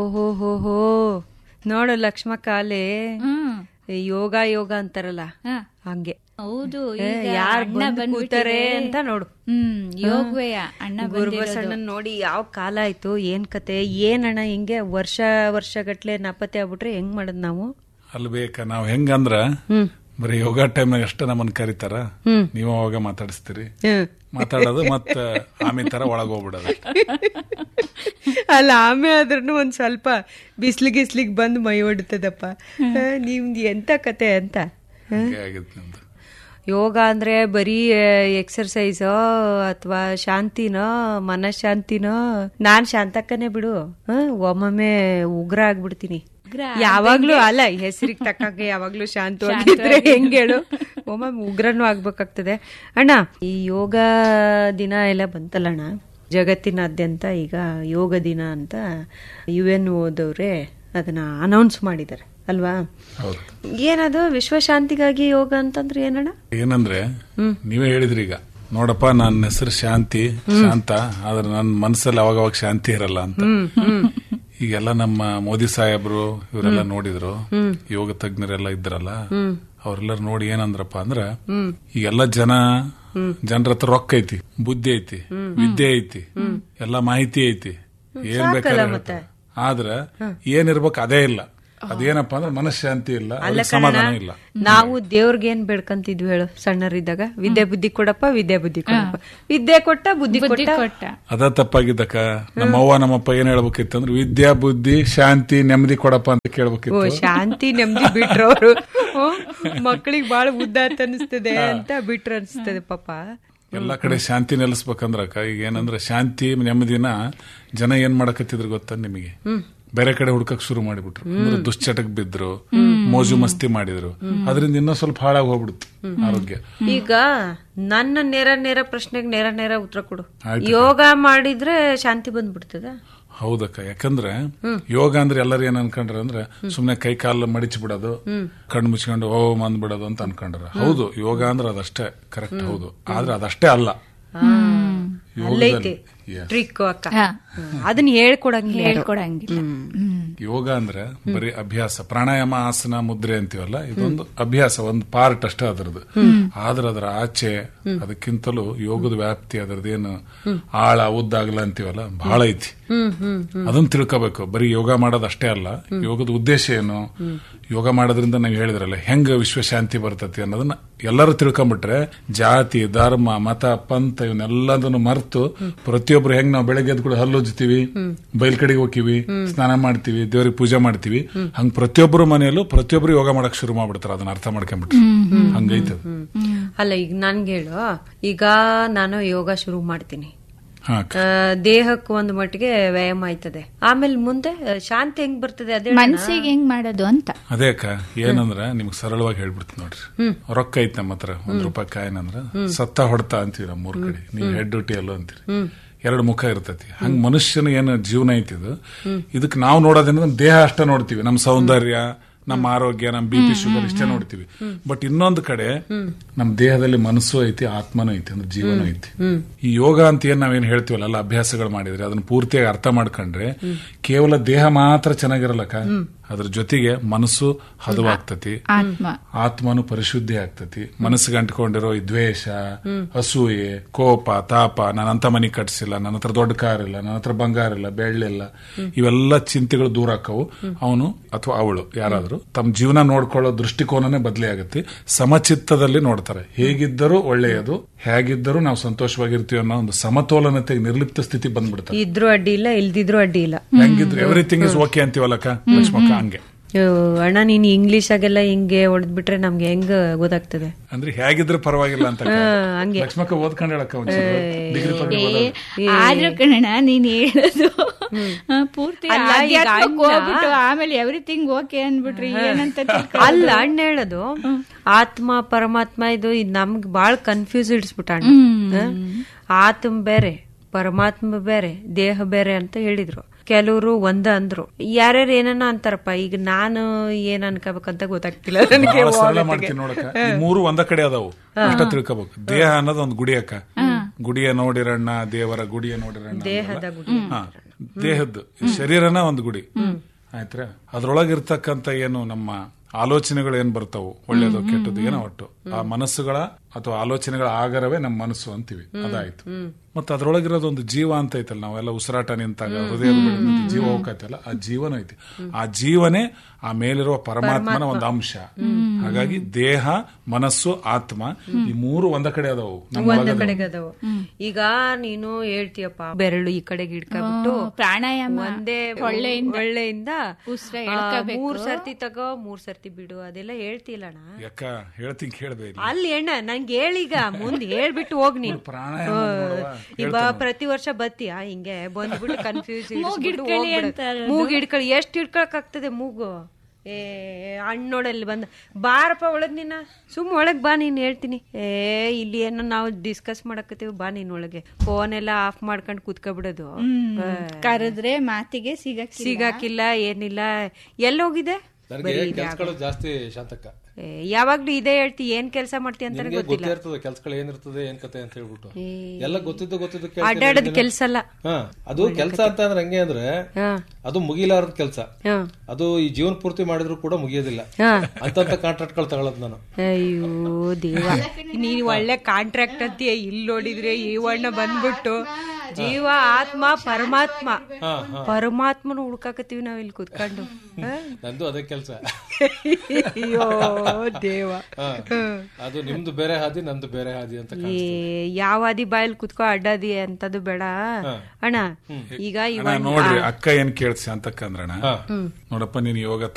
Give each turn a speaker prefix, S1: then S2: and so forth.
S1: ಓಹೋ ಹೋ ಹೋ ನೋಡು ಲಕ್ಷ್ಮಕ್ಕ ಅಲ್ಲಿ
S2: ಹ್ಮ್
S1: ಯೋಗ ಯೋಗ ಅಂತಾರಲ್ಲ
S2: ಹ.
S1: ಹಂಗೆ
S2: ಹೌದು
S1: ಏ,
S2: ಈಗ
S1: ಯಾರ್
S2: ಅಣ್ಣ
S1: ಬಂದು ಕೂತಾರೆ
S2: ಬಂದ್ಬಿಟ್ಟಿದೆ.
S1: ಅಂತ ನೋಡು
S2: ಹ್ಮ್ ಯೋಗವೇ ಅಣ್ಣ
S1: ಗುರುಬಸಣ್ಣನ್ ನೋಡಿ ಯಾವ ಕಾಲ ಆಯ್ತು ಏನ್ ಕತೆ ಏನಣ್ಣ ಹಿಂಗೆ ವರ್ಷ ವರ್ಷ ಗಟ್ಲೆ ನಾಪತ್ತೆ ಆಗ್ಬಿಟ್ರೆ ಹೆಂಗ್ ಮಾಡದ್ ನಾವು
S3: ಅಲ್ಲಿ ಬೇಕಾ ನಾವ್ ಹೆಂಗಂದ್ರ
S1: ಹ್ಮ್
S3: ಬರೀ ಯೋಗ ಟೈಮ್ನಾಗ ಅಷ್ಟೇ ನಮ್ಮನ್ನ ಕರೀತಾರ
S1: ಹ್ಮ್.
S3: ನೀವು ಅವಾಗ ಮಾತಾಡಿಸ್ತೀರಿ
S1: ಹ್ಮ್.
S3: ಮಾತಾಡೋದು ಮತ್ತ ಆಮೇಲೆ ತರ ಒಳಗ್ ಹೋಗ್ಬಿಡೋದು
S1: ಅಲ್ಲ ಆಮೇಲೆ ಆದ್ರೂ ಒಂದ್ ಸ್ವಲ್ಪ ಬಿಸ್ಲು ಗಿಸ್ಲಿಗ್ ಬಂದು ಮೈ ಹೊಡಿತದಪ್ಪ ನಿಮ್ದು ಎಂತ ಕತೆ ಅಂತ
S3: ಹಂಗೆ ಆಗಿತ್ತು ನಮ್ದು
S1: ಯೋಗ ಅಂದ್ರೆ ಬರೀ ಎಕ್ಸರ್ಸೈಸೋ ಅಥವಾ ಶಾಂತಿನೋ ಮನಃಶಾಂತಿನೋ ನಾನ್ ಶಾಂತಕ್ಕನೆ ಬಿಡು ಹ? ಒಮ್ಮೊಮ್ಮೆ ಉಗ್ರ ಆಗ್ಬಿಡ್ತೀನಿ ಯಾವಾಗ್ಲೂ ಅಲ್ಲ ಹೆಸರಿಗೆ ತಕ್ಕಂಗೆ ಯಾವಾಗ್ಲೂ ಶಾಂತವಾಗಿದ್ರೆ ಹೆಂಗ್ ಹೇಳು ಒಮ್ಮೊಮ್ಮೆ ಉಗ್ರನೂ ಆಗ್ಬೇಕಾಗ್ತದೆ ಅಣ್ಣ ಈ ಯೋಗ ದಿನ ಎಲ್ಲ ಬಂತಲ್ಲ ಅಣ್ಣ ಜಗತ್ತಿನಾದ್ಯಂತ ಈಗ ಯೋಗ ದಿನ ಅಂತ ಯು ಎನ್ ಓದವ್ರೆ ಅದನ್ನ ಅನೌನ್ಸ್ ಮಾಡಿದ್ದಾರೆ ಅಲ್ವಾ
S3: ಹೌದು
S1: ಏನದು ವಿಶ್ವಶಾಂತಿಗಾಗಿ ಯೋಗ ಅಂತಂದ್ರೆ ಏನಣ್ಣ
S3: ಏನಂದ್ರೆ ನೀವೇ ಹೇಳಿದ್ರಿ ಈಗ ನೋಡಪ್ಪ ನನ್ನ ಹೆಸರು ಶಾಂತಿ ಶಾಂತ ಆದ್ರೆ ನನ್ನ ಮನಸ್ಸಲ್ಲಿ ಅವಾಗ ಅವಾಗ ಶಾಂತಿ ಇರಲ್ಲ ಅಂತ ಈಗೆಲ್ಲ ನಮ್ಮ ಮೋದಿ ಸಾಹೇಬ್ರು ಇವರೆಲ್ಲ ನೋಡಿದ್ರು ಯೋಗ ತಜ್ಞರೆಲ್ಲ ಇದ್ರಲ್ಲ ಅವ್ರೆಲ್ಲರೂ ನೋಡಿ ಏನಂದ್ರಪ್ಪ ಅಂದ್ರ ಈಗೆಲ್ಲ ಜನ ಜನರ ಹತ್ರ ರೊಕ್ಕ ಐತಿ ಬುದ್ಧಿ ಐತಿ ವಿದ್ಯೆ ಐತಿ ಎಲ್ಲಾ ಮಾಹಿತಿ ಐತಿ ಏನ್ ಬೇಕಾದ್ರೆ ಹೇಳ್ತಾರೆ. ಆದ್ರ ಏನಿರ್ಬೇಕು ಅದೇ ಇಲ್ಲ ಅದೇನಪ್ಪ ಅಂದ್ರೆ ಮನಃಶಾಂತಿ ಇಲ್ಲ ಅವ್ರಿಗೆ ಸಮಾಧಾನ ಇಲ್ಲ
S1: ನಾವು ದೇವ್ರಿಗೆ ಏನ್ ಬೇಡ್ಕಂತಿದ್ವಿ ಹೇಳು ಸಣ್ಣರಿದ್ದಾಗ ವಿದ್ಯೆ ಬುದ್ಧಿ ಕೊಡಪ್ಪ ವಿದ್ಯೆ ಬುದ್ಧಿ ಕೊಡಪ್ಪ ವಿದ್ಯೆ ಕೊಟ್ಟ ಬುದ್ಧಿ
S2: ಬುದ್ಧಿ
S1: ಕೊಟ್ಟ
S2: ಕೊಟ್ಟ
S3: ಅದ ತಪ್ಪಾಗಿದ್ದಕ್ಕ ನಮ್ಮ ಅವ್ವ ನಮ್ಮಪ್ಪ ಏನ್ ಹೇಳ್ಬೇಕಿತ್ತು ಅಂದ್ರೆ ವಿದ್ಯಾ ಬುದ್ಧಿ ಶಾಂತಿ ನೆಮ್ಮದಿ ಕೊಡಪ್ಪ ಅಂತ
S1: ಓ
S3: ಕೇಳ್ಬೇಕಿತ್ತು
S1: ಶಾಂತಿ ನೆಮ್ಮದಿ ಬಿಟ್ರು ಅವರು ಮಕ್ಕಳಿಗೆ ಬಾಳ ಉದ್ದಾತ ಅನಿಸ್ತದೆ ಅಂತ ಬಿಟ್ರು ಅನಿಸ್ತದೆ ಪಾಪ
S3: ಎಲ್ಲಾ ಕಡೆ ಶಾಂತಿ ನೆಲೆಸ್ಬೇಕಂದ್ರಕ್ಕ ಈಗ ಏನಂದ್ರೆ ಶಾಂತಿ ನೆಮ್ಮದಿನ ಜನ ಏನ್ ಮಾಡಕತ್ತಿದ್ರು ಗೊತ್ತಾ ನಿಮಗೆ ಬೇರೆ ಕಡೆ ಹುಡ್ಕಕ್ ಶುರು ಮಾಡಿಬಿಟ್ರು ಅಂದ್ರೆ ದುಶ್ಚಟಕ್ ಬಿದ್ರು ಮೋಜು ಮಸ್ತಿ ಮಾಡಿದ್ರು ಅದರಿಂದ ಇನ್ನೂ ಸ್ವಲ್ಪ ಹಾಳಾಗಿ ಹೋಗ್ಬಿಡ್ತು ಆರೋಗ್ಯ
S1: ಈಗ ನನ್ನ ನೇರ ನೇರ ಪ್ರಶ್ನೆಗೆ ನೇರ ನೇರ ಉತ್ತರ ಕೊಡು
S3: ಆಯ್ತು.
S1: ಯೋಗ ಮಾಡಿದ್ರೆ ಶಾಂತಿ ಬಂದ್ಬಿಡ್ತದ
S3: ಹೌದಕ್ಕ ಯಾಕಂದ್ರೆ ಯೋಗ ಅಂದ್ರೆ ಎಲ್ಲರೂ ಏನ್ ಅನ್ಕೊಂಡ್ರ ಅಂದ್ರೆ ಸುಮ್ನೆ ಕೈ ಕಾಲು ಮಡಿಚಿ ಬಿಡೋದು ಕಣ್ಣು ಮುಚ್ಕೊಂಡು ಓಂ ಅಂದ್ಬಿಡೋದು ಅಂತ ಅನ್ಕೊಂಡ್ರ ಹೌದು ಯೋಗ ಅಂದ್ರೆ ಅದಷ್ಟೇ ಕರೆಕ್ಟ್ ಹೌದು ಆದ್ರೆ ಅದಷ್ಟೇ ಅಲ್ಲ
S1: ಅಲ್ಲೈತೆ
S3: Yes.
S1: ಟ್ರಿಕ್ ಅಕ್ಕ
S2: ಹಾ.
S1: ಹ್ಮ್. ಅದನ್ನ ಹೇಳ್ಕೊಡಂಗಿಲ್ಲ ಯಾರು.
S2: ಹೇಳ್ಕೊಡಂಗಿಲ್ಲ ಹ್ಮ್
S3: ಯೋಗ ಅಂದ್ರೆ ಬರೀ ಅಭ್ಯಾಸ ಪ್ರಾಣಾಯಾಮ ಆಸನ ಮುದ್ರೆ ಅಂತೀವಲ್ಲ ಇದೊಂದು ಅಭ್ಯಾಸ ಒಂದು ಪಾರ್ಟ್ ಅಷ್ಟೇ ಅದರದ್ದು ಆದ್ರೆ ಅದರ ಆಚೆ ಅದಕ್ಕಿಂತಲೂ ಯೋಗದ ವ್ಯಾಪ್ತಿ ಅದರದ್ದೇನು ಆಳ ಉದ್ದಾಗಲ ಅಂತೀವಲ್ಲ ಬಹಳ ಐತಿ ಅದನ್ನ ತಿಳ್ಕೋಬೇಕು ಬರೀ ಯೋಗ ಮಾಡೋದು ಅಷ್ಟೇ ಅಲ್ಲ ಯೋಗದ ಉದ್ದೇಶ ಏನು ಯೋಗ ಮಾಡೋದ್ರಿಂದ ನಾವು ಹೇಳಿದ್ರಲ್ಲ ಹೆಂಗ ವಿಶ್ವಶಾಂತಿ ಬರ್ತತಿ ಅನ್ನೋದನ್ನ ಎಲ್ಲರೂ ತಿಳ್ಕೊಂಬಿಟ್ರೆ ಜಾತಿ ಧರ್ಮ ಮತ ಪಂಥ ಇವನ್ನೆಲ್ಲದನ್ನು ಮರೆತು ಪ್ರತಿಯೊಬ್ರು ಹೆಂಗ್ ನಾವು ಬೆಳಗ್ಗೆ ಎದ್ದು ಕೂಡ ಹಲ್ಲುಜ್ತೀವಿ ಬಯಲ್ ಕಡೆಗೆ ಹೋಗ್ತೀವಿ ಸ್ನಾನ ಮಾಡ್ತೀವಿ ದೇವ್ರಿಗೆ ಪೂಜೆ ಮಾಡ್ತೀವಿ ಹಂಗ್ ಪ್ರತಿಯೊಬ್ಬರು ಮನೆಯಲ್ಲೂ ಪ್ರತಿಯೊಬ್ರು ಯೋಗ ಮಾಡಕ್ ಶುರು ಮಾಡ್ಬಿಡ್ತಾರ ಅದನ್ನ ಅರ್ಥ ಮಾಡ್ಕೊಂಡ್ಬಿಟ್ರೆ ಹಂಗೈತೆ ಅದು.
S1: ಅಲ್ಲ ಈಗ ನನ್ಗೆ ಹೇಳು ಈಗ ನಾನು ಯೋಗ ಶುರು ಮಾಡ್ತೀನಿ
S3: ಹಾ
S1: ಆ, ದೇಹಕ್ಕೆ ಒಂದು ಮಟ್ಟಿಗೆ ವ್ಯಾಯಾಮ ಆಯ್ತದೆ ಆಮೇಲೆ ಮುಂದೆ ಆ, ಶಾಂತಿ ಹೆಂಗ್ ಬರ್ತದೆ ಅದೇ
S2: ಮನ್ಸಿಗೆ ಹೆಂಗ್ ಮಾಡೋದು ಅಂತ
S3: ಅದೇ ಅಕ್ಕ ಏನಂದ್ರ ನಿಮ್ಗೆ ಸರಳವಾಗಿ ಹೇಳ್ಬಿಡ್ತೀನಿ ನೋಡ್ರಿ ರೊಕ್ಕ ಐತ್ ನಮ್ಮ ಹತ್ರ ಒಂದ್ ರೂಪಾಯಿ ಕಾಯಿನ್ ಅಂದ್ರ ಸತ್ತ ಹೊಡ್ತಾ ಅಂತೀವಿ ನಮ್ಮ ಮೂರ್ ಕಡೆ ನೀವು ಹೆಡ್ ಡ್ಯೂಟಿ ಅಲ್ಲೋ ಅಂತೀರಿ ಎರಡು ಮುಖ ಇರ್ತೈತಿ ಹಂಗ ಮನುಷ್ಯನ ಏನು ಜೀವನ ಐತಿ ಇದು ಇದಕ್ ನಾವು ನೋಡೋದೇನಂದ್ರೆ ನಮ್ ದೇಹ ಅಷ್ಟ ನೋಡ್ತೀವಿ ನಮ್ ಸೌಂದರ್ಯ ನಮ್ಮ ಆರೋಗ್ಯ ನಮ್ ಬಿ ಪಿ ಶುಗರ್ ಇಷ್ಟೇ ನೋಡ್ತೀವಿ ಬಟ್ ಇನ್ನೊಂದು ಕಡೆ ನಮ್ ದೇಹದಲ್ಲಿ ಮನಸ್ಸು ಐತಿ ಆತ್ಮನೂ ಐತಿ ಅಂದ್ರೆ ಜೀವನ ಐತಿ ಈ ಯೋಗ ಅಂತ ಏನ್ ನಾವೇನ್ ಹೇಳ್ತೀವಲ್ಲ ಅಲ್ಲ ಅಭ್ಯಾಸಗಳು ಮಾಡಿದ್ರೆ ಅದನ್ನ ಪೂರ್ತಿಯಾಗಿ ಅರ್ಥ ಮಾಡ್ಕೊಂಡ್ರೆ ಕೇವಲ ದೇಹ ಮಾತ್ರ ಚೆನ್ನಾಗಿರಲ್ಲಕ್ಕ ಅದ್ರ ಜೊತೆಗೆ ಮನಸ್ಸು ಹದವಾಗ್ತತಿ
S2: ಆತ್ಮ
S3: ಆತ್ಮನು ಪರಿಶುದ್ಧಿ ಆಗ್ತತಿ ಮನಸ್ಸಿಗೆ ಅಂಟ್ಕೊಂಡಿರೋ ಈ ದ್ವೇಷ ಅಸೂಯೆ ಕೋಪ ತಾಪ ನನ್ನ ಅಂತ ಮನಿ ಕಟ್ಸಿಲ್ಲ ನನ್ನ ಹತ್ರ ದೊಡ್ಡ ಕಾರ್ ಇಲ್ಲ ನನ್ನ ಹತ್ರ ಬಂಗಾರ ಇಲ್ಲ ಬೆಳ್ಳಿಲ್ಲ ಇವೆಲ್ಲ ಚಿಂತೆಗಳು ದೂರ ಆಕ್ಕವು ಅವನು ಅಥವಾ ಅವಳು ಯಾರಾದ್ರೂ ತಮ್ಮ ಜೀವನ ನೋಡ್ಕೊಳ್ಳೋ ದೃಷ್ಟಿಕೋನನೇ ಬದಲಿ ಆಗುತ್ತೆ ಸಮಚಿತ್ತದಲ್ಲಿ ನೋಡ್ತಾರೆ ಹೇಗಿದ್ದರೂ ಒಳ್ಳೆಯದು ಹೇಗಿದ್ದರೂ ನಾವು ಸಂತೋಷವಾಗಿರ್ತೀವಿ ಅನ್ನೋ ಒಂದು ಸಮತೋಲನತೆಗೆ ನಿರ್ಲಿಪ್ತ ಸ್ಥಿತಿ ಬಂದ್ಬಿಡ್ತಾರೆ
S1: ಇದ್ರು ಅಡ್ಡಿ ಇಲ್ಲ ಇಲ್ದಿದ್ರು ಅಡ್ಡಿ ಇಲ್ಲ
S3: ಹೆಂಗಿದ್ರು ಎವ್ರಿಥಿಂಗ್ ಇಸ್ ಓಕೆ ಅಂತೀವಲ್ಲಕ್ಕ ಲಕ್ಷ್ಮಕ್ಕ ಹಂಗೆ
S1: ಅಯ್ಯೋ, ಅಣ್ಣ ನೀನ್ ಇಂಗ್ಲಿಷ್ ಆಗೆಲ್ಲ ಹಿಂಗೆ ಹೊಡೆದ್ಬಿಟ್ರೆ ನಮ್ಗೆ ಹೆಂಗ್ ಗೊತ್ತಾಗ್ತದೆ
S3: ಅಂದ್ರೆ ಹೇಗಿದ್ರೆ ಪರವಾಗಿಲ್ಲ ಅಂತ
S1: ಹಾ, ಹಂಗೆ
S3: ಲಕ್ಷ್ಮಕ್ಕ ಓದ್ಕೊಂಡು ಹೇಳಕ್ಕ ಒಂಚೂರು ಡಿಗ್ರಿ
S2: ಏ, ಆದ್ರೂ ಕಣಣ ನೀನ್ ಹೇಳೋದು ಆ, ಪೂರ್ತಿ
S1: ಅಲ್ಲ, ಈಗ
S2: ಆಧ್ಯಾತ್ಮಕ್ಕೆ
S1: ಅಣ್ಣ-
S2: ಹೋಗ್ಬಿಟ್ಟು ಆಮೇಲೆ ಎವ್ರಿಥಿಂಗ್ ಓಕೆ ಅನ್ಬಿಟ್ರಿ ಏನಂತ ತಿಳ್ಕೊಳ್ಳೋದು?
S1: ಅಲ್ಲ ಅಣ್ಣ ಹೇಳೋದು ಆತ್ಮ ಪರಮಾತ್ಮ ಇದು ಇದ್ ನಮ್ಗೆ ಬಾಳ್ ಕನ್ಫ್ಯೂಸ್ ಇಡಿಸ್ಬಿಟ್ಟ ಅಣ್ಣ ಹ? ಆತ್ಮ ಬೇರೆ ಪರಮಾತ್ಮ ಬೇರೆ ದೇಹ ಬೇರೆ ಅಂತ ಹೇಳಿದ್ರು ಕೆಲವರು ಒಂದ ಅಂದ್ರು ಯಾರ್ಯಾರು ಏನನ್ನ ಅಂತಾರಪ್ಪ ಈಗ ನಾನು ಏನ್ ಅನ್ಕೋಬೇಕಂತ ಗೊತ್ತಾಗ್ತಿಲ್ಲ ನನಗೆ
S3: ಬಹಳ ಸರಳ ಮಾಡ್ತೀನಿ ನೋಡಕ್ಕ ಈ ಮೂರು ಒಂದ ಕಡೆ ಅದಾವು ಅಷ್ಟ ತಿಳ್ಕೊಬೇಕು ದೇಹ ಅನ್ನೋದು ಒಂದು ಗುಡಿ ಅಕ್ಕ ಗುಡಿಯ ನೋಡಿರಣ್ಣ ದೇವರ ಗುಡಿಯ ನೋಡಿರಣ್ಣ
S1: ದೇಹದ ಗುಡಿ
S3: ಹಾ ದೇಹದ್ದು ಈ ಶರೀರನ ಒಂದು ಗುಡಿ ಆಯ್ತ್ರ ಅದ್ರೊಳಗಿರ್ತಕ್ಕಂಥ ಏನು ನಮ್ಮ ಆಲೋಚನೆಗಳು ಏನ್ ಬರ್ತಾವು ಒಳ್ಳೇದು ಕೆಟ್ಟದ್ದು ಏನೋ ಒಟ್ಟು ಆ ಮನಸ್ಸುಗಳ ಅಥವಾ ಆಲೋಚನೆಗಳ ಆಗರವೇ ನಮ್ಮ ಮನಸ್ಸು ಅಂತೀವಿ ಅದಾಯ್ತು ಮತ್ತೆ ಅದ್ರೊಳಗಿರೋದು ಒಂದು ಜೀವ ಅಂತ ಐತಲ್ಲ ನಾವೆಲ್ಲ ಉಸಿರಾಟ ನಿಂತಾಗ ಹೃದಯದ ಬಡಿತ ನಿಂತು ಜೀವ ಹೋಗತ್ತಲ್ಲ ಆ ಜೀವನ ಐತಿ ಆ ಜೀವನೇ ಆ ಮೇಲಿರುವ ಪರಮಾತ್ಮನ ಒಂದು ಅಂಶ ಹಾಗಾಗಿ ದೇಹ ಮನಸ್ಸು ಆತ್ಮ ಈ ಮೂರು ಒಂದ ಕಡೆ ಅದಾವು ನಮ್ಮ
S1: ಒಂದ
S3: ಒಳಗದಾವು.
S1: ಕಡೆಗೆ ಅದಾವ ಈಗ ನೀನು ಹೇಳ್ತೀಯಪ್ಪ ಬೆರಳು ಈ ಕಡೆಗೆ ಇಡ್ಕೊಂಡ್ಬಿಟ್ಟು
S2: ಪ್ರಾಣಾಯಾಮ
S1: ಒಂದೇ
S2: ಒಳ್ಳೆಯಿಂದ
S1: ಒಳ್ಳೆಯಿಂದ
S2: ಉಸ್ರ
S1: ಆ,
S2: ಎಳ್ಕಬೇಕು.
S1: ಮೂರ್ ಸರ್ತಿ ತಗೋ ಮೂರ್ ಸರ್ತಿ ಬಿಡು ಅದೆಲ್ಲ ಹೇಳ್ತಿಲ್ಲಣ್ಣ
S3: ಯಾಕ ಹೇಳ್ತೀನಿ ಕೇಳ್ಬೇ ಇಲ್ಲಿ
S1: ಅಲ್ಲಿ ಅಣ್ಣ ನಂಗೆ ಹೇಳೀಗ ಮುಂದೆ ಹೇಳ್ಬಿಟ್ಟು ಹೋಗ್ ನೀನು
S3: ಪ್ರಾಣಾಯಾಮ ನೋಡುವ.
S1: ಈಗ ಪ್ರತಿ ವರ್ಷ ಬತ್ತೀಯಾ ಹಿಂಗೆ ಬಂದ್ಬಿಟ್ಟು ಕನ್ಫ್ಯೂಸ್
S2: ಮೂಗ್ ಹಿಡ್ಕೊಳ್ಳಿ ಅಂತಾರೆ ಅದು.
S1: ಮೂಗ್ ಹಿಡ್ಕೊಳ್ಳಿ ಎಷ್ಟು ಹಿಡ್ಕೊಳಕ್ ಆಗ್ತದೆ ಮೂಗು ಏ ಅಣ್ಣೋಡಲ್ಲಿ ಬಂದ ಬಾರಪ್ಪ ಒಳಗ್ ನೀನ ಸುಮ್ ಒಳಗ್ ಬಾ ನೀನ್ ಹೇಳ್ತೀನಿ ಏ ಇಲ್ಲಿ ಏನೋ ನಾವು ಡಿಸ್ಕಸ್ ಮಾಡಕತ್ತೀವಿ ಬಾ ನೀನ್ ಒಳಗೆ ಫೋನ್ ಎಲ್ಲ ಆಫ್ ಮಾಡ್ಕೊಂಡು ಕೂತ್ಕೊಬಿಡೋದು
S2: ಕರೆದ್ರೆ ಮಾತಿಗೆ ಸಿಗಕ್ಕೆ
S1: ಸಿಗಾಕಿಲ್ಲ ಏನಿಲ್ಲ ಎಲ್ಲೋಗಿದೆ
S4: ನನಗೆ ಕೆಲ್ಸಗಳು ಜಾಸ್ತಿ ಶಾಂತಕ್ಕ
S1: ಏ, ಯಾವಾಗ್ಲೂ ಇದೇ ಹೇಳ್ತಿ ಏನ್ ಕೆಲಸ ಮಾಡ್ತಿ ಅಂತಾನೆ
S4: ನಿಮ್ಗೆ
S1: ಗೊತ್ತಿಲ್ಲ
S4: ಗೊತ್ತೇ ಇರ್ತದೆ ಕೆಲ್ಸಗಳು ಏನಿರ್ತದೆ ಏನ್ ಕತೆ ಅಂತ ಹೇಳ್ಬಿಟ್ಟು ಎಲ್ಲ ಗೊತ್ತಿದ್ದು ಗೊತ್ತಿದ್ದು ಕೆಲ್ಸ
S1: ಅಡ್ಡಾಡದ್ ಕೆಲ್ಸ ಅಲ್ಲ
S4: ಹಾ ಅದು ಕೆಲ್ಸ ಅಂತ ಅಂದ್ರೆ ಹಂಗೆ ಅಂದ್ರೆ
S1: ಹಾ
S4: ಅದು ಮುಗಿಲಾರದ ಕೆಲ್ಸ
S1: ಹಾ
S4: ಅದು ಈ ಜೀವನ ಪೂರ್ತಿ ಮಾಡಿದ್ರು ಕೂಡ ಮುಗಿಯೋದಿಲ್ಲ
S1: ಹಾ
S4: ಅಂತಂತ ಕಾಂಟ್ರಾಕ್ಟ್ಗಳು ತಗೊಳದ್ ನಾನು
S1: ಅಯ್ಯೋ ದೇವ ನೀನ್ ಒಳ್ಳೆ ಕಾಂಟ್ರಾಕ್ಟ್ ಅಂತೀಯ ಇಲ್ಲಿ ನೋಡಿದ್ರೆ ಈ ವಣ್ಣ ಬಂದ್ಬಿಟ್ಟು ಜೀವ ಆತ್ಮ ಪರಮಾತ್ಮ ಪರಮಾತ್ಮನ ಹುಡ್ಕಾಕತ್ತೀವಿ ನಾವ್ ಇಲ್ಲಿ ಕುತ್ಕೊಂಡು ಹ?
S4: ನಂದು ಅದೇ ಕೆಲ್ಸ
S1: ಅಯ್ಯೋ ದೇವ
S4: ಅದು ನಿಮ್ದು ಬೇರೆ ಹಾದಿ ನಂದು ಬೇರೆ ಹಾದಿ ಅಂತ
S1: ಏ ಯಾವ ಅದಿ ಬಾಯಲ್ಲಿ ಕುತ್ಕೋ ಅಡ್ಡಾದಿ ಅಂತದು ಬೇಡ ಅಣ್ಣ ಈಗ
S3: ಅಣ್ಣ,
S1: ಇವಾಗ
S3: ನೋಡ್ರಿ ಅಕ್ಕ ಏನ್ ಕೇಳ್ಸಿ ಅಂತಕ್ಕ ಅಂದ್ರಣ್ಣ ನೋಡಪ್ಪ ನೀನ್ ಯೋಗ